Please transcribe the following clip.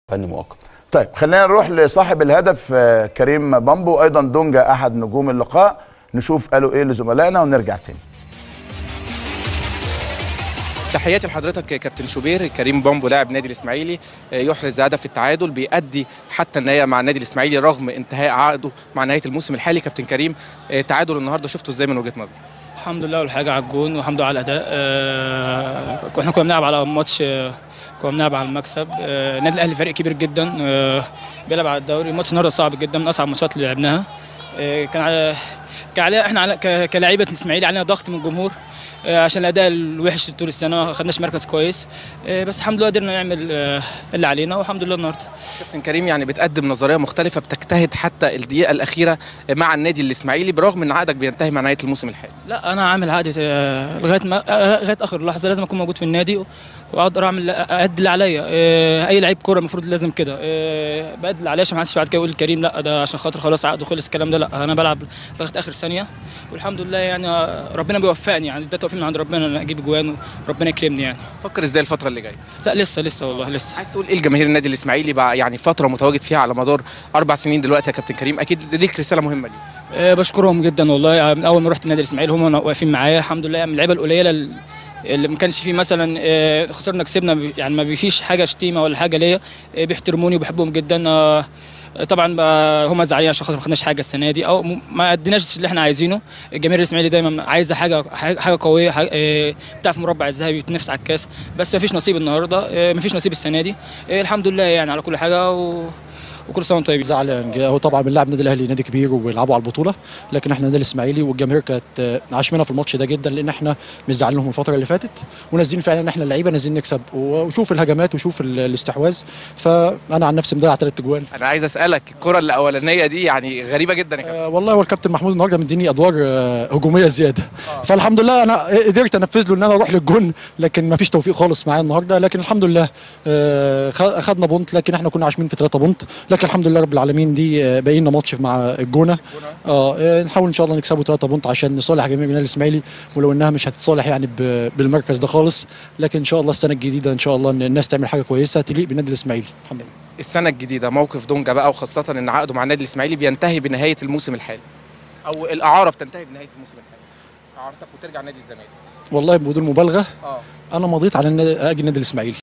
فني مؤقت طيب خلينا نروح لصاحب الهدف آه، كريم بامبو ايضا دونجا احد نجوم اللقاء نشوف قالوا ايه لزملائنا ونرجع تاني تحياتي لحضرتك يا كابتن شوبير كريم بامبو لاعب نادي الاسماعيلي آه، يحرز هدف التعادل بيأدي حتى النهايه مع النادي الاسماعيلي رغم انتهاء عقده مع نهايه الموسم الحالي كابتن كريم آه، تعادل النهارده شفته ازاي من وجهه نظرك الحمد لله والحاجة على الجون والحمد لله على الأداء آه، احنا كنا بنلعب على ماتش آه، كنا بنلعب على المكسب آه، النادي الأهلي فريق كبير جدا آه، بيلعب على الدوري الماتش النهارده صعب جدا من أصعب الماتشات اللي لعبناها آه، كان على كان علينا احنا على ك- كلاعيبه الاسماعيلي علينا ضغط من الجمهور آه، عشان الاداء الوحش طول السنه ما خدناش مركز كويس آه، بس الحمد لله قدرنا نعمل آه، اللي علينا والحمد لله النهارده كابتن كريم يعني بتقدم نظريه مختلفه بتجتهد حتى الدقيقه الاخيره مع النادي الاسماعيلي برغم ان عقدك بينتهي مع نهايه الموسم الحالي لا انا عامل عقد آه، لغايه ما آه، لغايه اخر لحظه لازم اكون موجود في النادي واقدر اعمل ادي اللي عليا آه، اي لعيب كوره المفروض لازم كده آه، بادي اللي عليا عشان ما حدش بعد كده يقول كريم لا ده عشان خاطر خلاص عقده خلص الكلام ده لا انا بلعب لغايه اخر ثانيه والحمد لله يعني آه، ربنا بيوفقني يعني ده توفيق من عند ربنا ان أنا اجيب جوان وربنا يكرمني يعني فكر ازاي الفتره اللي جايه لا لسه لسه والله لسه عايز تقول ايه لجماهير النادي الاسماعيلي بقى يعني فتره متواجد فيها على مدار اربع سنين دلوقتي يا كابتن كريم اكيد ليك رساله مهمه ليه آه، بشكرهم جدا والله من اول ما رحت النادي الاسماعيلي هم واقفين معايا الحمد لله من اللعيبه القليله ال- اللي ما كانش فيه مثلا آه، خسرنا كسبنا بي- يعني ما فيش حاجه شتيمه ولا حاجه ليا آه، بيحترموني وبحبهم جدا آه، طبعا بقى هم زعلانين عشان خاطر ما خدناش حاجه السنه دي او م- ما اديناش اللي احنا عايزينه الجماهير الاسماعيلي دايما عايزه حاجه حاجه حاجة قويه حاجة آه، بتاع في مربع الذهبي بتنافس على الكاس بس ما فيش نصيب النهارده آه، ما فيش نصيب السنه دي آه، الحمد لله يعني على كل حاجه و... وكل سنه وانتم طيبين زعلان هو طبعا بنلعب النادي الاهلي نادي كبير وبيلعبوا على البطوله لكن احنا النادي الاسماعيلي والجماهير كانت آه، عاشمنا في الماتش ده جدا لان احنا مش زعلانهم الفتره اللي فاتت ونازلين فعلا احنا اللعيبه نازلين نكسب وشوف الهجمات وشوف ال- الاستحواذ فانا عن نفسي مضيع ثلاث اجوال انا عايز اسالك الكره الاولانيه دي يعني غريبه جدا يا كابتن آه، والله هو الكابتن محمود النهارده مديني ادوار آه، هجوميه زياده فالحمد لله انا قدرت انفذ له ان انا اروح للجون لكن ما فيش توفيق خالص معايا النهارده لكن الحمد لله آه، خ- اخدنا بونت لكن احنا كنا عاشمين في ثلاثه بونت لكن الحمد لله رب العالمين دي آه، باقي لنا ماتش مع الجونه اه آه، نحاول ان شاء الله نكسبه ثلاثه بونت عشان نصالح جميع النادي الاسماعيلي ولو انها مش هتتصالح يعني ب- بالمركز ده خالص لكن ان شاء الله السنه الجديده ان شاء الله ان الناس تعمل حاجه كويسه تليق بالنادي الاسماعيلي الحمد لله السنه الجديده موقف دونجا بقى وخاصه ان عقده مع النادي الاسماعيلي بينتهي بنهايه الموسم الحالي او الاعاره بتنتهي بنهايه الموسم الحالي اعارتك وترجع نادي الزمالك والله بدون مبالغه اه انا مضيت على النادي اجي النادي الاسماعيلي